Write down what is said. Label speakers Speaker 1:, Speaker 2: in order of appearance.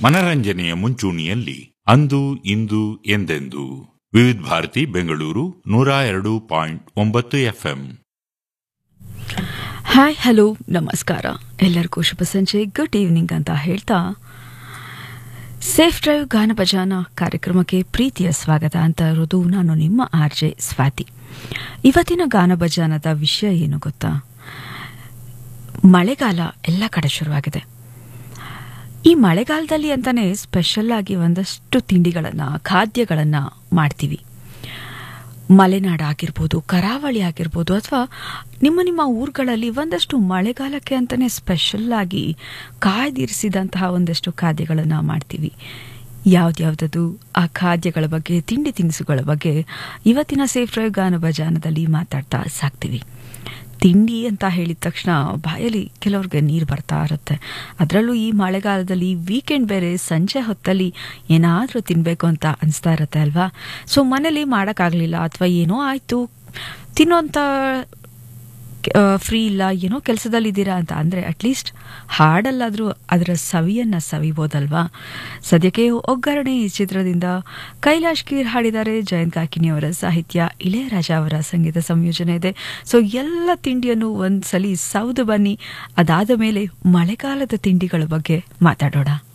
Speaker 1: ಮನರಂಜನೆಯ ಮುಂಚೂಣಿಯಲ್ಲಿ ಅಂದು ಇಂದು ಎಂದೆಂದು ವಿವಿಧ ಭಾರತಿ ಬೆಂಗಳೂರು ನೂರ ಎರಡು ಪಾಯಿಂಟ್ ಒಂಬತ್ತು ಎಫ್ಎಂ
Speaker 2: ಹಾಯ್ ಹಲೋ ನಮಸ್ಕಾರ ಎಲ್ಲರಿಗೂ ಶುಭ ಸಂಜೆ ಗುಡ್ ಈವ್ನಿಂಗ್ ಅಂತ ಹೇಳ್ತಾ ಸೇಫ್ ಡ್ರೈವ್ ಗಾನ ಭಜಾನ ಕಾರ್ಯಕ್ರಮಕ್ಕೆ ಪ್ರೀತಿಯ ಸ್ವಾಗತ ಅಂತ ಇರೋದು ನಾನು ನಿಮ್ಮ ಆರ್ ಜೆ ಸ್ವಾತಿ ಇವತ್ತಿನ ಗಾನ ಭಜಾನದ ವಿಷಯ ಏನು ಗೊತ್ತಾ ಮಳೆಗಾಲ ಎಲ್ಲ ಕಡೆ ಶುರುವಾಗಿದೆ ಈ ಮಳೆಗಾಲದಲ್ಲಿ ಅಂತಾನೆ ಸ್ಪೆಷಲ್ ಆಗಿ ಒಂದಷ್ಟು ತಿಂಡಿಗಳನ್ನ ಖಾದ್ಯಗಳನ್ನ ಮಾಡ್ತೀವಿ ಮಲೆನಾಡು ಆಗಿರ್ಬೋದು ಕರಾವಳಿ ಆಗಿರ್ಬೋದು ಅಥವಾ ನಿಮ್ಮ ನಿಮ್ಮ ಊರುಗಳಲ್ಲಿ ಒಂದಷ್ಟು ಮಳೆಗಾಲಕ್ಕೆ ಅಂತಾನೆ ಸ್ಪೆಷಲ್ ಆಗಿ ಕಾಯ್ದಿರಿಸಿದಂತಹ ಒಂದಷ್ಟು ಖಾದ್ಯಗಳನ್ನು ಮಾಡ್ತೀವಿ ಯಾವ್ದ್ಯಾವ್ದದು ಆ ಖಾದ್ಯಗಳ ಬಗ್ಗೆ ತಿಂಡಿ ತಿನಿಸುಗಳ ಬಗ್ಗೆ ಇವತ್ತಿನ ಸೇಫ್ ಡ್ರೈವ್ ಗಾನ ಭಜಾನದಲ್ಲಿ ಮಾತಾಡ್ತಾ ಸಾಕ್ತೀವಿ ತಿಂಡಿ ಅಂತ ಹೇಳಿದ ತಕ್ಷಣ ಬಾಯಲ್ಲಿ ಕೆಲವ್ರಿಗೆ ನೀರು ಬರ್ತಾ ಇರುತ್ತೆ ಅದರಲ್ಲೂ ಈ ಮಳೆಗಾಲದಲ್ಲಿ ವೀಕೆಂಡ್ ಬೇರೆ ಸಂಜೆ ಹೊತ್ತಲ್ಲಿ ಏನಾದರೂ ತಿನ್ನಬೇಕು ಅಂತ ಅನಿಸ್ತಾ ಇರುತ್ತೆ ಅಲ್ವಾ ಸೊ ಮನೇಲಿ ಮಾಡೋಕ್ಕಾಗಲಿಲ್ಲ ಅಥವಾ ಏನೋ ಆಯಿತು ತಿನ್ನೋಂಥ ಫ್ರೀ ಇಲ್ಲ ಏನೋ ಕೆಲಸದಲ್ಲಿದ್ದೀರಾ ಅಂತ ಅಂದರೆ ಅಟ್ಲೀಸ್ಟ್ ಹಾಡಲ್ಲಾದರೂ ಅದರ ಸವಿಯನ್ನು ಸವಿಬೋದಲ್ವಾ ಸದ್ಯಕ್ಕೆ ಒಗ್ಗರಣೆ ಈ ಚಿತ್ರದಿಂದ ಕೈಲಾಶ್ ಕೀರ್ ಹಾಡಿದ್ದಾರೆ ಜಯಂತ್ ಕಾಕಿನಿಯವರ ಸಾಹಿತ್ಯ ಇಳೆಯರಾಜ ಅವರ ಸಂಗೀತ ಸಂಯೋಜನೆ ಇದೆ ಸೊ ಎಲ್ಲ ತಿಂಡಿಯನ್ನು ಒಂದ್ಸಲಿ ಸೌದು ಬನ್ನಿ ಅದಾದ ಮೇಲೆ ಮಳೆಗಾಲದ ತಿಂಡಿಗಳ ಬಗ್ಗೆ ಮಾತಾಡೋಣ